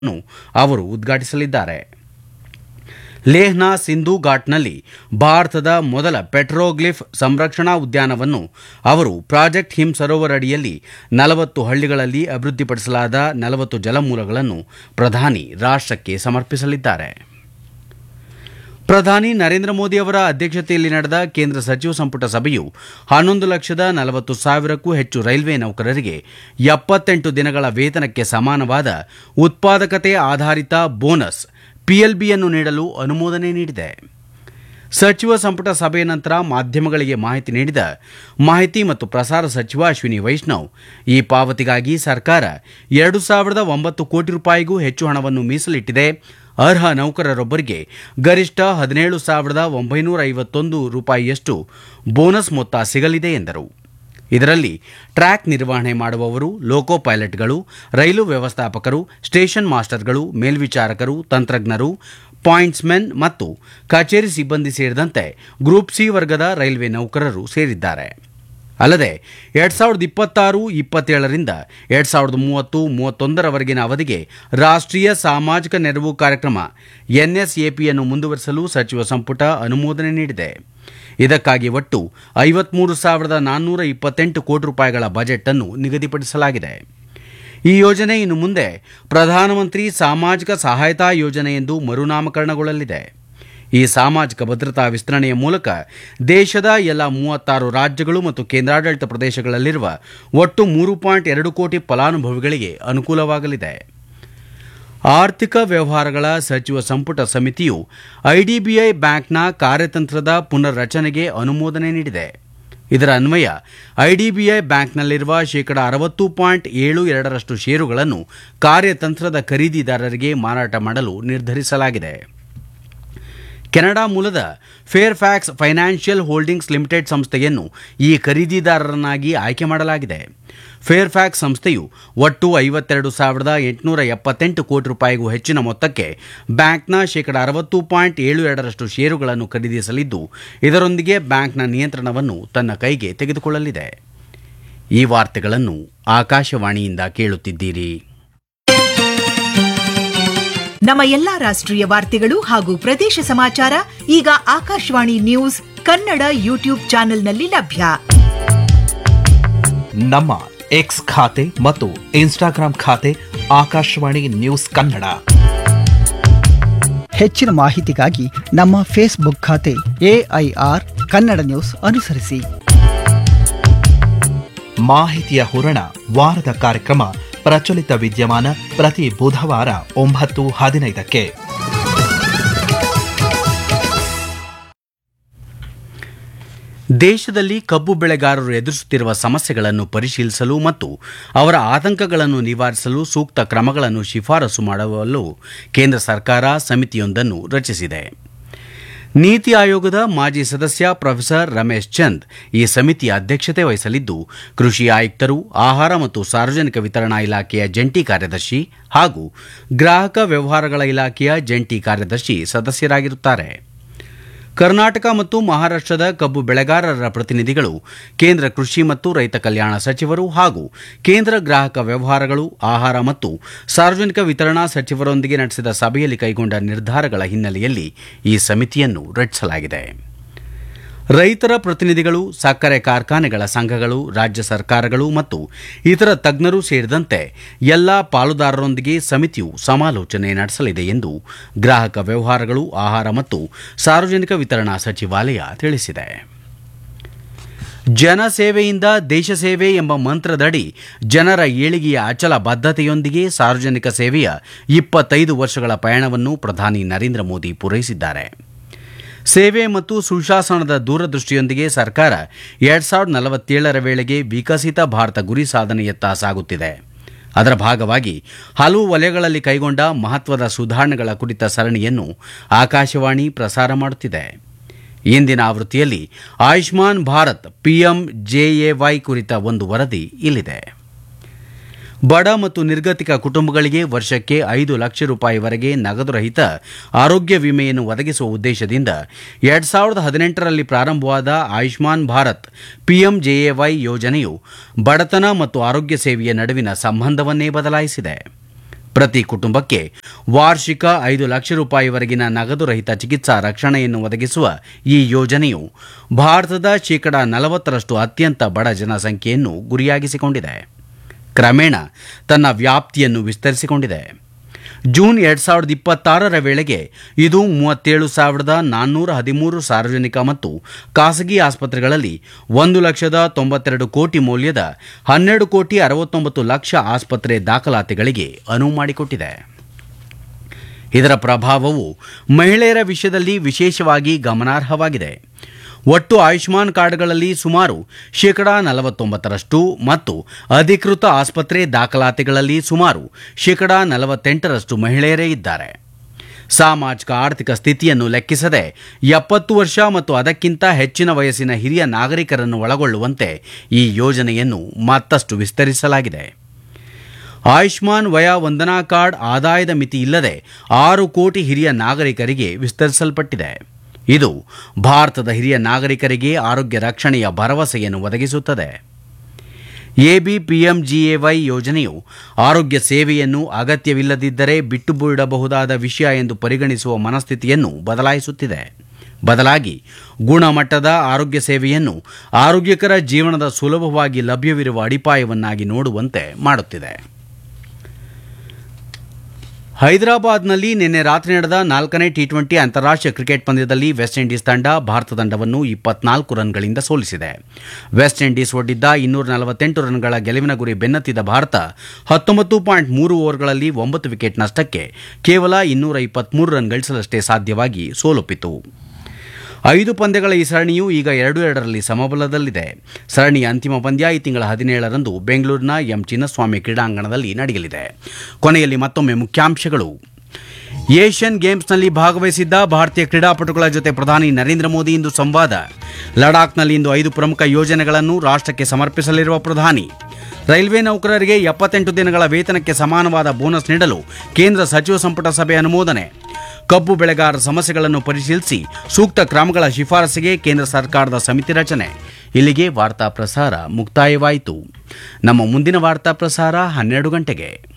ನ್ನು ಅವರು ಉದ್ಘಾಟಿಸಲಿದ್ದಾರೆ ಲೇಹ್ನ ಸಿಂಧು ಘಾಟ್ನಲ್ಲಿ ಭಾರತದ ಮೊದಲ ಪೆಟ್ರೋಗ್ಲಿಫ್ ಸಂರಕ್ಷಣಾ ಉದ್ಯಾನವನ್ನು ಅವರು ಪ್ರಾಜೆಕ್ಟ್ ಹಿಮ್ ಸರೋವರ್ ಅಡಿಯಲ್ಲಿ ನಲವತ್ತು ಹಳ್ಳಿಗಳಲ್ಲಿ ಅಭಿವೃದ್ಧಿಪಡಿಸಲಾದ ನಲವತ್ತು ಜಲಮೂಲಗಳನ್ನು ಪ್ರಧಾನಿ ರಾಷ್ಟಕ್ಕೆ ಸಮರ್ಪಿಸಲಿದ್ದಾರೆ ಪ್ರಧಾನಿ ನರೇಂದ್ರ ಮೋದಿ ಅವರ ಅಧ್ಯಕ್ಷತೆಯಲ್ಲಿ ನಡೆದ ಕೇಂದ್ರ ಸಚಿವ ಸಂಪುಟ ಸಭೆಯು ಹನ್ನೊಂದು ಲಕ್ಷದ ನಲವತ್ತು ಸಾವಿರಕ್ಕೂ ಹೆಚ್ಚು ರೈಲ್ವೆ ನೌಕರರಿಗೆ ಎಪ್ಪತ್ತೆಂಟು ದಿನಗಳ ವೇತನಕ್ಕೆ ಸಮಾನವಾದ ಉತ್ಪಾದಕತೆ ಆಧಾರಿತ ಬೋನಸ್ ಪಿಎಲ್ಬಿಯನ್ನು ನೀಡಲು ಅನುಮೋದನೆ ನೀಡಿದೆ ಸಚಿವ ಸಂಪುಟ ಸಭೆಯ ನಂತರ ಮಾಧ್ಯಮಗಳಿಗೆ ಮಾಹಿತಿ ನೀಡಿದ ಮಾಹಿತಿ ಮತ್ತು ಪ್ರಸಾರ ಸಚಿವ ಅಶ್ವಿನಿ ವೈಷ್ಣವ್ ಈ ಪಾವತಿಗಾಗಿ ಸರ್ಕಾರ ಎರಡು ಸಾವಿರದ ಒಂಬತ್ತು ಕೋಟಿ ರೂಪಾಯಿಗೂ ಹೆಚ್ಚು ಹಣವನ್ನು ಮೀಸಲಿಟ್ಟಿದೆ ಅರ್ಹ ನೌಕರರೊಬ್ಬರಿಗೆ ಗರಿಷ್ಠ ಹದಿನೇಳು ಸಾವಿರದ ಒಂಬೈನೂರ ಐವತ್ತೊಂದು ರೂಪಾಯಿಯಷ್ಟು ಬೋನಸ್ ಮೊತ್ತ ಸಿಗಲಿದೆ ಎಂದರು ಇದರಲ್ಲಿ ಟ್ರ್ಯಾಕ್ ನಿರ್ವಹಣೆ ಮಾಡುವವರು ಲೋಕೋ ಪೈಲಟ್ಗಳು ರೈಲು ವ್ಯವಸ್ಥಾಪಕರು ಸ್ಟೇಷನ್ ಮಾಸ್ಟರ್ಗಳು ಮೇಲ್ವಿಚಾರಕರು ತಂತ್ರಜ್ಞರು ಪಾಯಿಂಟ್ಸ್ಮೆನ್ ಮತ್ತು ಕಚೇರಿ ಸಿಬ್ಬಂದಿ ಸೇರಿದಂತೆ ಗ್ರೂಪ್ ಸಿ ವರ್ಗದ ರೈಲ್ವೆ ನೌಕರರು ಸೇರಿದ್ದಾರೆ ಅಲ್ಲದೆ ಎರಡ್ ಸಾವಿರದ ಇಪ್ಪತ್ತಾರು ಇಪ್ಪತ್ತೇಳರಿಂದ ಎರಡ್ ಸಾವಿರದ ಮೂವತ್ತು ಮೂವತ್ತೊಂದರವರೆಗಿನ ಅವಧಿಗೆ ರಾಷ್ಟೀಯ ಸಾಮಾಜಿಕ ನೆರವು ಕಾರ್ಯಕ್ರಮ ಎನ್ಎಸ್ಎಪಿಯನ್ನು ಮುಂದುವರಿಸಲು ಸಚಿವ ಸಂಪುಟ ಅನುಮೋದನೆ ನೀಡಿದೆ ಇದಕ್ಕಾಗಿ ಒಟ್ಟು ಐವತ್ಮೂರು ಸಾವಿರದ ನಾನ್ನೂರ ಇಪ್ಪತ್ತೆಂಟು ಕೋಟಿ ರೂಪಾಯಿಗಳ ಬಜೆಟ್ ಅನ್ನು ನಿಗದಿಪಡಿಸಲಾಗಿದೆ ಈ ಯೋಜನೆ ಇನ್ನು ಮುಂದೆ ಪ್ರಧಾನಮಂತ್ರಿ ಸಾಮಾಜಿಕ ಸಹಾಯತಾ ಯೋಜನೆ ಎಂದು ಮರುನಾಮಕರಣಗೊಳ್ಳಲಿದೆ ಈ ಸಾಮಾಜಿಕ ಭದ್ರತಾ ವಿಸ್ತರಣೆಯ ಮೂಲಕ ದೇಶದ ಎಲ್ಲ ಮೂವತ್ತಾರು ರಾಜ್ಯಗಳು ಮತ್ತು ಕೇಂದ್ರಾಡಳಿತ ಪ್ರದೇಶಗಳಲ್ಲಿರುವ ಒಟ್ಟು ಮೂರು ಪಾಯಿಂಟ್ ಎರಡು ಕೋಟಿ ಫಲಾನುಭವಿಗಳಿಗೆ ಅನುಕೂಲವಾಗಲಿದೆ ಆರ್ಥಿಕ ವ್ಯವಹಾರಗಳ ಸಚಿವ ಸಂಪುಟ ಸಮಿತಿಯು ಐಡಿಬಿಐ ಬ್ಯಾಂಕ್ನ ಕಾರ್ಯತಂತ್ರದ ಪುನರ್ರಚನೆಗೆ ಅನುಮೋದನೆ ನೀಡಿದೆ ಇದರ ಅನ್ವಯ ಐಡಿಬಿಐ ಬ್ಯಾಂಕ್ನಲ್ಲಿರುವ ಶೇಕಡ ಅರವತ್ತು ಪಾಯಿಂಟ್ ಏಳು ಎರಡರಷ್ಟು ಷೇರುಗಳನ್ನು ಕಾರ್ಯತಂತ್ರದ ಖರೀದಿದಾರರಿಗೆ ಮಾರಾಟ ಮಾಡಲು ನಿರ್ಧರಿಸಲಾಗಿದೆ ಕೆನಡಾ ಮೂಲದ Fairfax financial holdings limited ಸಂಸ್ಥೆಯನ್ನು ಈ ಖರೀದಿದಾರರನ್ನಾಗಿ ಆಯ್ಕೆ ಮಾಡಲಾಗಿದೆ ಫೇರ್ ಫ್ಯಾಕ್ಸ್ ಸಂಸ್ಥೆಯು ಒಟ್ಟು ಐವತ್ತೆರಡು ಸಾವಿರದ ಎಂಟುನೂರ ಎಪ್ಪತ್ತೆಂಟು ಕೋಟಿ ರೂಪಾಯಿಗೂ ಹೆಚ್ಚಿನ ಮೊತ್ತಕ್ಕೆ ಬ್ಯಾಂಕ್ನ ಶೇಕಡ ಅರವತ್ತು ಪಾಯಿಂಟ್ ಏಳು ಎರಡರಷ್ಟು ಷೇರುಗಳನ್ನು ಖರೀದಿಸಲಿದ್ದು ಇದರೊಂದಿಗೆ ಬ್ಯಾಂಕ್ನ ನಿಯಂತ್ರಣವನ್ನು ತನ್ನ ಕೈಗೆ ತೆಗೆದುಕೊಳ್ಳಲಿದೆ ಈ ವಾರ್ತೆಗಳನ್ನು ಆಕಾಶವಾಣಿಯಿಂದ ಕೇಳುತ್ತಿದ್ದೀರಿ ನಮ್ಮ ಎಲ್ಲಾ ರಾಷ್ಟ್ರೀಯ ವಾರ್ತೆಗಳು ಹಾಗೂ ಪ್ರದೇಶ ಸಮಾಚಾರ ಈಗ ಆಕಾಶವಾಣಿ ನ್ಯೂಸ್ ಕನ್ನಡ ಯೂಟ್ಯೂಬ್ ಚಾನೆಲ್ನಲ್ಲಿ ಲಭ್ಯ ನಮ್ಮ ಎಕ್ಸ್ ಖಾತೆ ಮತ್ತು ಇನ್ಸ್ಟಾಗ್ರಾಂ ಖಾತೆ ಆಕಾಶವಾಣಿ ನ್ಯೂಸ್ ಕನ್ನಡ ಹೆಚ್ಚಿನ ಮಾಹಿತಿಗಾಗಿ ನಮ್ಮ ಫೇಸ್ಬುಕ್ ಖಾತೆ ಎಐಆರ್ ಕನ್ನಡ ನ್ಯೂಸ್ ಅನುಸರಿಸಿ ಮಾಹಿತಿಯ ಹೂರಣ ವಾರದ ಕಾರ್ಯಕ್ರಮ ಪ್ರಚಲಿತ ವಿದ್ಯಮಾನ ಪ್ರತಿ ಬುಧವಾರ ಒಂಬತ್ತು ಹದಿನೈದಕ್ಕೆ ದೇಶದಲ್ಲಿ ಕಬ್ಬು ಬೆಳೆಗಾರರು ಎದುರಿಸುತ್ತಿರುವ ಸಮಸ್ಯೆಗಳನ್ನು ಪರಿಶೀಲಿಸಲು ಮತ್ತು ಅವರ ಆತಂಕಗಳನ್ನು ನಿವಾರಿಸಲು ಸೂಕ್ತ ಕ್ರಮಗಳನ್ನು ಶಿಫಾರಸು ಮಾಡಲು ಕೇಂದ್ರ ಸರ್ಕಾರ ಸಮಿತಿಯೊಂದನ್ನು ರಚಿಸಿದೆ ನೀತಿ ಆಯೋಗದ ಮಾಜಿ ಸದಸ್ಯ ಪ್ರೊಫೆಸರ್ ರಮೇಶ್ ಚಂದ್ ಈ ಸಮಿತಿಯ ಅಧ್ಯಕ್ಷತೆ ವಹಿಸಲಿದ್ದು ಕೃಷಿ ಆಯುಕ್ತರು ಆಹಾರ ಮತ್ತು ಸಾರ್ವಜನಿಕ ವಿತರಣಾ ಇಲಾಖೆಯ ಜಂಟಿ ಕಾರ್ಯದರ್ಶಿ ಹಾಗೂ ಗ್ರಾಹಕ ವ್ಯವಹಾರಗಳ ಇಲಾಖೆಯ ಜಂಟಿ ಕಾರ್ಯದರ್ಶಿ ಸದಸ್ಯರಾಗಿರುತ್ತಾರೆ ಕರ್ನಾಟಕ ಮತ್ತು ಮಹಾರಾಷ್ಟದ ಕಬ್ಬು ಬೆಳೆಗಾರರ ಪ್ರತಿನಿಧಿಗಳು ಕೇಂದ್ರ ಕೃಷಿ ಮತ್ತು ರೈತ ಕಲ್ಯಾಣ ಸಚಿವರು ಹಾಗೂ ಕೇಂದ್ರ ಗ್ರಾಹಕ ವ್ಯವಹಾರಗಳು ಆಹಾರ ಮತ್ತು ಸಾರ್ವಜನಿಕ ವಿತರಣಾ ಸಚಿವರೊಂದಿಗೆ ನಡೆಸಿದ ಸಭೆಯಲ್ಲಿ ಕೈಗೊಂಡ ನಿರ್ಧಾರಗಳ ಹಿನ್ನೆಲೆಯಲ್ಲಿ ಈ ಸಮಿತಿಯನ್ನು ರಚಿಸಲಾಗಿದೆ ರೈತರ ಪ್ರತಿನಿಧಿಗಳು ಸಕ್ಕರೆ ಕಾರ್ಖಾನೆಗಳ ಸಂಘಗಳು ರಾಜ್ಯ ಸರ್ಕಾರಗಳು ಮತ್ತು ಇತರ ತಜ್ಞರು ಸೇರಿದಂತೆ ಎಲ್ಲಾ ಪಾಲುದಾರರೊಂದಿಗೆ ಸಮಿತಿಯು ಸಮಾಲೋಚನೆ ನಡೆಸಲಿದೆ ಎಂದು ಗ್ರಾಹಕ ವ್ಯವಹಾರಗಳು ಆಹಾರ ಮತ್ತು ಸಾರ್ವಜನಿಕ ವಿತರಣಾ ಸಚಿವಾಲಯ ತಿಳಿಸಿದೆ ಜನಸೇವೆಯಿಂದ ದೇಶ ಸೇವೆ ಎಂಬ ಮಂತ್ರದಡಿ ಜನರ ಏಳಿಗೆಯ ಅಚಲ ಬದ್ಧತೆಯೊಂದಿಗೆ ಸಾರ್ವಜನಿಕ ಸೇವೆಯ ಇಪ್ಪತ್ತೈದು ವರ್ಷಗಳ ಪಯಣವನ್ನು ಪ್ರಧಾನಿ ನರೇಂದ್ರ ಮೋದಿ ಪೂರೈಸಿದ್ದಾರೆ ಸೇವೆ ಮತ್ತು ಸುಶಾಸನದ ದೂರದೃಷ್ಟಿಯೊಂದಿಗೆ ಸರ್ಕಾರ ಎರಡ್ ಸಾವಿರದ ನಲವತ್ತೇಳರ ವೇಳೆಗೆ ವಿಕಸಿತ ಭಾರತ ಗುರಿ ಸಾಧನೆಯತ್ತ ಸಾಗುತ್ತಿದೆ ಅದರ ಭಾಗವಾಗಿ ಹಲವು ವಲಯಗಳಲ್ಲಿ ಕೈಗೊಂಡ ಮಹತ್ವದ ಸುಧಾರಣೆಗಳ ಕುರಿತ ಸರಣಿಯನ್ನು ಆಕಾಶವಾಣಿ ಪ್ರಸಾರ ಮಾಡುತ್ತಿದೆ ಇಂದಿನ ಆವೃತ್ತಿಯಲ್ಲಿ ಆಯುಷ್ಮಾನ್ ಭಾರತ್ ಪಿಎಂ ಜೆಎವೈ ಕುರಿತ ಒಂದು ವರದಿ ಇಲ್ಲಿದೆ ಬಡ ಮತ್ತು ನಿರ್ಗತಿಕ ಕುಟುಂಬಗಳಿಗೆ ವರ್ಷಕ್ಕೆ ಐದು ಲಕ್ಷ ರೂಪಾಯಿವರೆಗೆ ನಗದುರಹಿತ ಆರೋಗ್ಯ ವಿಮೆಯನ್ನು ಒದಗಿಸುವ ಉದ್ದೇಶದಿಂದ ಎರಡ್ ಸಾವಿರದ ಹದಿನೆಂಟರಲ್ಲಿ ಪ್ರಾರಂಭವಾದ ಆಯುಷ್ಮಾನ್ ಭಾರತ್ ಪಿಎಂಜೆಎವೈ ಯೋಜನೆಯು ಬಡತನ ಮತ್ತು ಆರೋಗ್ಯ ಸೇವೆಯ ನಡುವಿನ ಸಂಬಂಧವನ್ನೇ ಬದಲಾಯಿಸಿದೆ ಪ್ರತಿ ಕುಟುಂಬಕ್ಕೆ ವಾರ್ಷಿಕ ಐದು ಲಕ್ಷ ರೂಪಾಯಿವರೆಗಿನ ನಗದು ರಹಿತ ಚಿಕಿತ್ಸಾ ರಕ್ಷಣೆಯನ್ನು ಒದಗಿಸುವ ಈ ಯೋಜನೆಯು ಭಾರತದ ಶೇಕಡ ನಲವತ್ತರಷ್ಟು ಅತ್ಯಂತ ಬಡ ಜನಸಂಖ್ಯೆಯನ್ನು ಗುರಿಯಾಗಿಸಿಕೊಂಡಿದೆ ಕ್ರಮೇಣ ತನ್ನ ವ್ಯಾಪ್ತಿಯನ್ನು ವಿಸ್ತರಿಸಿಕೊಂಡಿದೆ ಜೂನ್ ಎರಡ್ ಸಾವಿರದ ಇಪ್ಪತ್ತಾರರ ವೇಳೆಗೆ ಇದು ಮೂವತ್ತೇಳು ಸಾವಿರದ ನಾನ್ನೂರ ಹದಿಮೂರು ಸಾರ್ವಜನಿಕ ಮತ್ತು ಖಾಸಗಿ ಆಸ್ಪತ್ರೆಗಳಲ್ಲಿ ಒಂದು ಲಕ್ಷದ ತೊಂಬತ್ತೆರಡು ಕೋಟಿ ಮೌಲ್ಯದ ಹನ್ನೆರಡು ಕೋಟಿ ಅರವತ್ತೊಂಬತ್ತು ಲಕ್ಷ ಆಸ್ಪತ್ರೆ ದಾಖಲಾತಿಗಳಿಗೆ ಅನುವು ಮಾಡಿಕೊಟ್ಟಿದೆ ಇದರ ಪ್ರಭಾವವು ಮಹಿಳೆಯರ ವಿಷಯದಲ್ಲಿ ವಿಶೇಷವಾಗಿ ಗಮನಾರ್ಹವಾಗಿದೆ ಒಟ್ಟು ಆಯುಷ್ಮಾನ್ ಕಾರ್ಡ್ಗಳಲ್ಲಿ ಸುಮಾರು ಶೇಕಡಾ ನಲವತ್ತೊಂಬತ್ತರಷ್ಟು ಮತ್ತು ಅಧಿಕೃತ ಆಸ್ಪತ್ರೆ ದಾಖಲಾತಿಗಳಲ್ಲಿ ಸುಮಾರು ಶೇಕಡಾ ನಲವತ್ತೆಂಟರಷ್ಟು ಮಹಿಳೆಯರೇ ಇದ್ದಾರೆ ಸಾಮಾಜಿಕ ಆರ್ಥಿಕ ಸ್ಥಿತಿಯನ್ನು ಲೆಕ್ಕಿಸದೆ ಎಪ್ಪತ್ತು ವರ್ಷ ಮತ್ತು ಅದಕ್ಕಿಂತ ಹೆಚ್ಚಿನ ವಯಸ್ಸಿನ ಹಿರಿಯ ನಾಗರಿಕರನ್ನು ಒಳಗೊಳ್ಳುವಂತೆ ಈ ಯೋಜನೆಯನ್ನು ಮತ್ತಷ್ಟು ವಿಸ್ತರಿಸಲಾಗಿದೆ ಆಯುಷ್ಮಾನ್ ವಯ ವಂದನಾ ಕಾರ್ಡ್ ಆದಾಯದ ಮಿತಿ ಇಲ್ಲದೆ ಆರು ಕೋಟಿ ಹಿರಿಯ ನಾಗರಿಕರಿಗೆ ವಿಸ್ತರಿಸಲ್ಪಟ್ಟಿದೆ ಇದು ಭಾರತದ ಹಿರಿಯ ನಾಗರಿಕರಿಗೆ ಆರೋಗ್ಯ ರಕ್ಷಣೆಯ ಭರವಸೆಯನ್ನು ಒದಗಿಸುತ್ತದೆ ಎಬಿಪಿಎಂಜಿಎವೈ ಯೋಜನೆಯು ಆರೋಗ್ಯ ಸೇವೆಯನ್ನು ಅಗತ್ಯವಿಲ್ಲದಿದ್ದರೆ ಬಿಟ್ಟು ಬಿಡಬಹುದಾದ ವಿಷಯ ಎಂದು ಪರಿಗಣಿಸುವ ಮನಸ್ಥಿತಿಯನ್ನು ಬದಲಾಯಿಸುತ್ತಿದೆ ಬದಲಾಗಿ ಗುಣಮಟ್ಟದ ಆರೋಗ್ಯ ಸೇವೆಯನ್ನು ಆರೋಗ್ಯಕರ ಜೀವನದ ಸುಲಭವಾಗಿ ಲಭ್ಯವಿರುವ ಅಡಿಪಾಯವನ್ನಾಗಿ ನೋಡುವಂತೆ ಮಾಡುತ್ತಿದೆ ಹೈದರಾಬಾದ್ನಲ್ಲಿ ನಿನ್ನೆ ರಾತ್ರಿ ನಡೆದ ನಾಲ್ಕನೇ ಟಿ ಟ್ವೆಂಟಿ ಅಂತಾರಾಷ್ಟ್ರೀಯ ಕ್ರಿಕೆಟ್ ಪಂದ್ಯದಲ್ಲಿ ವೆಸ್ಟ್ ಇಂಡೀಸ್ ತಂಡ ಭಾರತ ತಂಡವನ್ನು ಇಪ್ಪತ್ನಾಲ್ಕು ರನ್ಗಳಿಂದ ಸೋಲಿಸಿದೆ ವೆಸ್ಟ್ ಇಂಡೀಸ್ ಒಡ್ಡಿದ್ದ ಇನ್ನೂರ ನಲವತ್ತೆಂಟು ರನ್ಗಳ ಗೆಲುವಿನ ಗುರಿ ಬೆನ್ನತ್ತಿದ ಭಾರತ ಹತ್ತೊಂಬತ್ತು ಪಾಯಿಂಟ್ ಮೂರು ಓವರ್ಗಳಲ್ಲಿ ಒಂಬತ್ತು ವಿಕೆಟ್ ನಷ್ಟಕ್ಕೆ ಕೇವಲ ಇನ್ನೂರ ಇಪ್ಪತ್ಮೂರು ರನ್ ಗಳಿಸಲಷ್ಟೇ ಸಾಧ್ಯವಾಗಿ ಸೋಲೊಪ್ಪಿತು ಐದು ಪಂದ್ಯಗಳ ಈ ಸರಣಿಯು ಈಗ ಎರಡು ಎರಡರಲ್ಲಿ ಸಮಬಲದಲ್ಲಿದೆ ಸರಣಿಯ ಅಂತಿಮ ಪಂದ್ಯ ಈ ತಿಂಗಳ ಹದಿನೇಳರಂದು ಬೆಂಗಳೂರಿನ ಎಂ ಚಿನ್ನಸ್ವಾಮಿ ಕ್ರೀಡಾಂಗಣದಲ್ಲಿ ನಡೆಯಲಿದೆ ಕೊನೆಯಲ್ಲಿ ಮತ್ತೊಮ್ಮೆ ಮುಖ್ಯಾಂಶಗಳು ಏಷ್ಯನ್ ಗೇಮ್ಸ್ನಲ್ಲಿ ಭಾಗವಹಿಸಿದ್ದ ಭಾರತೀಯ ಕ್ರೀಡಾಪಟುಗಳ ಜೊತೆ ಪ್ರಧಾನಿ ನರೇಂದ್ರ ಮೋದಿ ಇಂದು ಸಂವಾದ ಲಡಾಖ್ನಲ್ಲಿ ಇಂದು ಐದು ಪ್ರಮುಖ ಯೋಜನೆಗಳನ್ನು ರಾಷ್ಟ್ರಕ್ಕೆ ಸಮರ್ಪಿಸಲಿರುವ ಪ್ರಧಾನಿ ರೈಲ್ವೆ ನೌಕರರಿಗೆ ಎಪ್ಪತ್ತೆಂಟು ದಿನಗಳ ವೇತನಕ್ಕೆ ಸಮಾನವಾದ ಬೋನಸ್ ನೀಡಲು ಕೇಂದ್ರ ಸಚಿವ ಸಂಪುಟ ಸಭೆ ಅನುಮೋದನೆ ಕಬ್ಬು ಬೆಳೆಗಾರರ ಸಮಸ್ಯೆಗಳನ್ನು ಪರಿಶೀಲಿಸಿ ಸೂಕ್ತ ಕ್ರಮಗಳ ಶಿಫಾರಸಿಗೆ ಕೇಂದ್ರ ಸರ್ಕಾರದ ಸಮಿತಿ ರಚನೆ ಇಲ್ಲಿಗೆ ವಾರ್ತಾ ಪ್ರಸಾರ ಮುಕ್ತಾಯವಾಯಿತು ನಮ್ಮ ಮುಂದಿನ ವಾರ್ತಾ ಪ್ರಸಾರ ಹನ್ನೆರಡು ಗಂಟೆಗೆ